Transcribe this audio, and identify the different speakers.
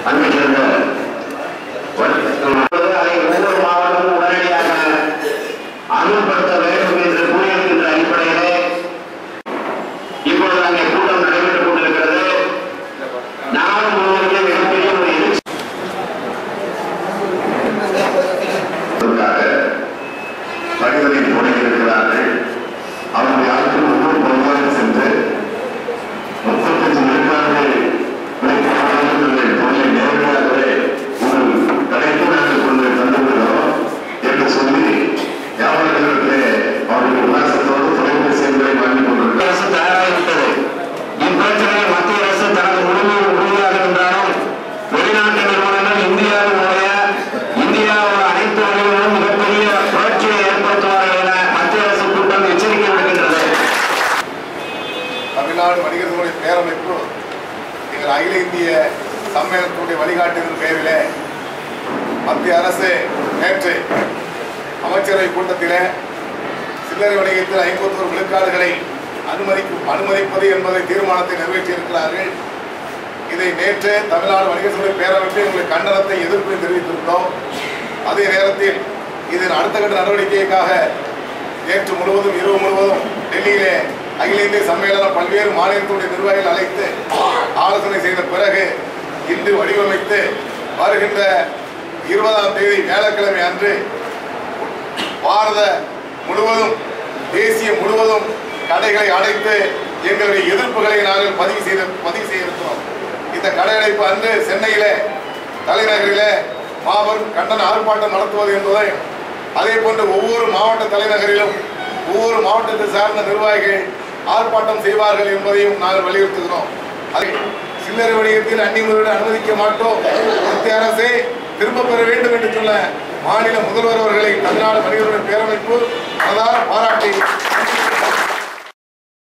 Speaker 1: அங்கு சேர்ந்த அதை ஒவ்வொரு மாவட்டமும் உடனடியாக அமல்படுத்த வேண்டும் என்று கூறியிருக்கின்ற அடிப்படையிலே இப்பொழுது அங்கே கூட்டம் நடைபெற்றுக் கொண்டிருக்கிறது நாடு முழுவதும் மிகப்பெரிய ஒரு எழுச்சி பணிகளை தொடங்கியிருக்கிறார்கள் அவருடைய ஆட்கள் ஒவ்வொரு பகுதியாக சென்று முப்பத்தஞ்சு விழுக்காடு விளைவிப்பாளர்கள் தொழிலை நேரடியாகவே ஒரு கடைக்கு நாங்கள் கொண்டு தந்துவிடுகிறோம் என்று சொல்லி வியாபாரிகளிடத்திலே அவருடைய உல்லாசத்தோடு தொலைபேசி எண்களை வாங்கிக் கொண்டிருக்கிறார் அரசு தயாராகிவிட்டது இப்பிரச்சனையை மத்திய அரசு தனது முழுமையில் உறுதியாக இருந்தாலும் வெளிநாட்டு நிறுவனங்கள் இந்தியாவினுடைய இந்தியாவோட அனைத்து வழிகளிலும் மிகப்பெரிய புரட்சியை ஏற்படுத்துவார்கள் என மத்திய அரசு கூட்டம் எச்சரிக்கை விடுகின்றது
Speaker 2: தமிழ்நாடு வணிகர் சங்கங்களுடைய பேரமைப்பு எங்கள் அகில இந்திய சம்மேளனத்துடைய வழிகாட்டுதல் பெயரிலே மத்திய அரசு நேற்று அமைச்சரவை கூட்டத்திலே சில்லறை வணிகத்தில் ஐம்பத்தோரு விழுக்காடுகளை அனுமதிக்கும் அனுமதிப்பது என்பதை தீர்மானத்தை நிறைவேற்றியிருக்கிறார்கள் இதை நேற்று தமிழ்நாடு வணிகர் சங்க பேரமைப்பு எங்களுக்கு கண்டனத்தை எதிர்ப்பை தெரிவித்திருந்தோம் அதே நேரத்தில் இதன் அடுத்த கட்ட நடவடிக்கைக்காக நேற்று முழுவதும் இரவு முழுவதும் டெல்லியிலே அகில இந்திய சம்மேளனம் பல்வேறு மாநிலத்துடைய நிர்வாகிகள் அழைத்து ஆலோசனை செய்த பிறகு இன்று வடிவமைத்து வருகின்ற இருபதாம் தேதி வியாழக்கிழமை அன்று பாரத முழுவதும் தேசிய முழுவதும் கடைகளை அடைத்து எங்களுடைய எதிர்ப்புகளை நாங்கள் பதிவு செய்த பதிவு செய்திருக்கிறோம் இந்த கடை அடைப்பு அன்று சென்னையிலே தலைநகரிலே மாபெரும் கண்டன ஆர்ப்பாட்டம் நடத்துவது என்பதை அதே போன்று ஒவ்வொரு மாவட்ட தலைநகரிலும் ஒவ்வொரு மாவட்டத்தை சார்ந்த நிர்வாகிகள் ஆர்ப்பாட்டம் செய்வார்கள் என்பதையும் நாங்கள் வலியுறுத்துகிறோம் அதை சில்லறை வணிகத்தில் அந்நிய முதலீடு அனுமதிக்க மாட்டோம் மத்திய அரசே திரும்ப பெற வேண்டும் என்று சொல்ல மாநில முதல்வர் அவர்களை தமிழ்நாடு வணிகர்களுடைய பேரமைப்பு மனதார பாராட்டி